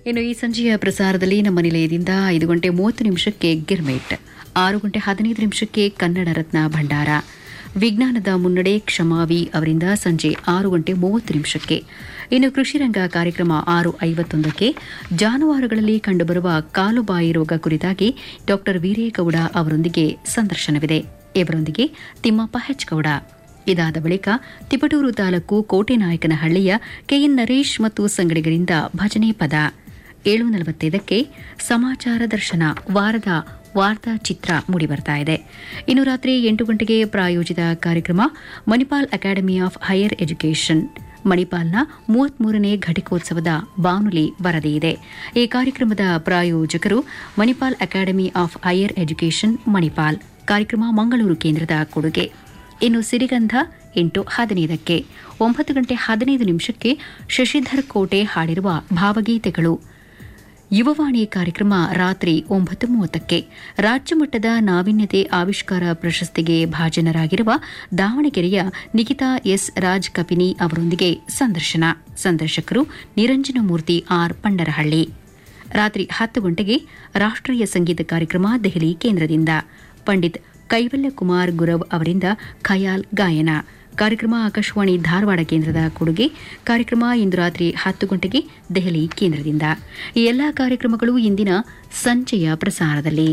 ಇನ್ನು ಈ ಸಂಜೆಯ ಪ್ರಸಾರದಲ್ಲಿ ನಮ್ಮ ನಿಲಯದಿಂದ ಐದು ಗಂಟೆ ಮೂವತ್ತು ನಿಮಿಷಕ್ಕೆ ಗಿರ್ಮೇಟ್ ಆರು ಗಂಟೆ ಹದಿನೈದು ನಿಮಿಷಕ್ಕೆ ಕನ್ನಡ ರತ್ನ ಭಂಡಾರ ವಿಜ್ಞಾನದ ಮುನ್ನಡೆ ಕ್ಷಮಾವಿ ಅವರಿಂದ ಸಂಜೆ ಆರು ಗಂಟೆ ಮೂವತ್ತು ನಿಮಿಷಕ್ಕೆ ಇನ್ನು ಕೃಷಿರಂಗ ಕಾರ್ಯಕ್ರಮ ಆರು ಐವತ್ತೊಂದಕ್ಕೆ ಜಾನುವಾರುಗಳಲ್ಲಿ ಕಂಡುಬರುವ ಕಾಲುಬಾಯಿ ರೋಗ ಕುರಿತಾಗಿ ಡಾ ವೀರೇಗೌಡ ಅವರೊಂದಿಗೆ ಸಂದರ್ಶನವಿದೆ ಇವರೊಂದಿಗೆ ತಿಮ್ಮಪ್ಪ ಹೆಚ್ಗೌಡ ಇದಾದ ಬಳಿಕ ತಿಪಟೂರು ತಾಲೂಕು ಕೋಟೆನಾಯಕನಹಳ್ಳಿಯ ಕೆಎನ್ ನರೇಶ್ ಮತ್ತು ಸಂಗಡಿಗರಿಂದ ಭಜನೆ ಪದ ಏಳು ನಲವತ್ತೈದಕ್ಕೆ ಸಮಾಚಾರ ದರ್ಶನ ವಾರದ ವಾರ್ತಾ ಚಿತ್ರ ಮೂಡಿಬರ್ತಾ ಇದೆ ಇನ್ನು ರಾತ್ರಿ ಎಂಟು ಗಂಟೆಗೆ ಪ್ರಾಯೋಜಿತ ಕಾರ್ಯಕ್ರಮ Manipal academy of higher education ಮಣಿಪಾಲ್ನ ಮೂವತ್ಮೂರನೇ ಘಟಿಕೋತ್ಸವದ ಬಾನುಲಿ ವರದಿ ಇದೆ ಈ ಕಾರ್ಯಕ್ರಮದ ಪ್ರಾಯೋಜಕರು Manipal academy of higher education Manipal ಕಾರ್ಯಕ್ರಮ ಮಂಗಳೂರು ಕೇಂದ್ರದ ಕೊಡುಗೆ ಇನ್ನು ಸಿರಿಗಂಧ ಎಂಟು ಹದಿನೈದಕ್ಕೆ ಒಂಬತ್ತು ಗಂಟೆ ಹದಿನೈದು ನಿಮಿಷಕ್ಕೆ ಶಶಿಧರ್ ಕೋಟೆ ಹಾಡಿರುವ ಭಾವಗೀತೆಗಳು ಯುವವಾಣಿ ಕಾರ್ಯಕ್ರಮ ರಾತ್ರಿ ಒಂಬತ್ತು ಮೂವತ್ತಕ್ಕೆ ರಾಜ್ಯಮಟ್ಟದ ನಾವೀನ್ಯತೆ ಆವಿಷ್ಕಾರ ಪ್ರಶಸ್ತಿಗೆ ಭಾಜನರಾಗಿರುವ ದಾವಣಗೆರೆಯ ನಿಖಿತಾ ಎಸ್ ರಾಜ್ ಕಪಿನಿ ಅವರೊಂದಿಗೆ ಸಂದರ್ಶನ ಸಂದರ್ಶಕರು ನಿರಂಜನಮೂರ್ತಿ ಆರ್ ಪಂಡರಹಳ್ಳಿ ರಾತ್ರಿ ಹತ್ತು ಗಂಟೆಗೆ ರಾಷ್ಟ್ರೀಯ ಸಂಗೀತ ಕಾರ್ಯಕ್ರಮ ದೆಹಲಿ ಕೇಂದ್ರದಿಂದ ಪಂಡಿತ್ ಕೈವಲ್ಯ ಕುಮಾರ್ ಗುರವ್ ಅವರಿಂದ ಖಯಾಲ್ ಗಾಯನ ಕಾರ್ಯಕ್ರಮ ಆಕಾಶವಾಣಿ ಧಾರವಾಡ ಕೇಂದ್ರದ ಕೊಡುಗೆ ಕಾರ್ಯಕ್ರಮ ಇಂದು ರಾತ್ರಿ ಹತ್ತು ಗಂಟೆಗೆ ದೆಹಲಿ ಕೇಂದ್ರದಿಂದ ಈ ಎಲ್ಲಾ ಕಾರ್ಯಕ್ರಮಗಳು ಇಂದಿನ ಸಂಜೆಯ ಪ್ರಸಾರದಲ್ಲಿ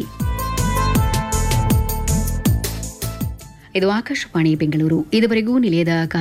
ಇದು ಆಕಾಶವಾಣಿ ಬೆಂಗಳೂರು ಇದುವರೆಗೂ ನಿಲಯದ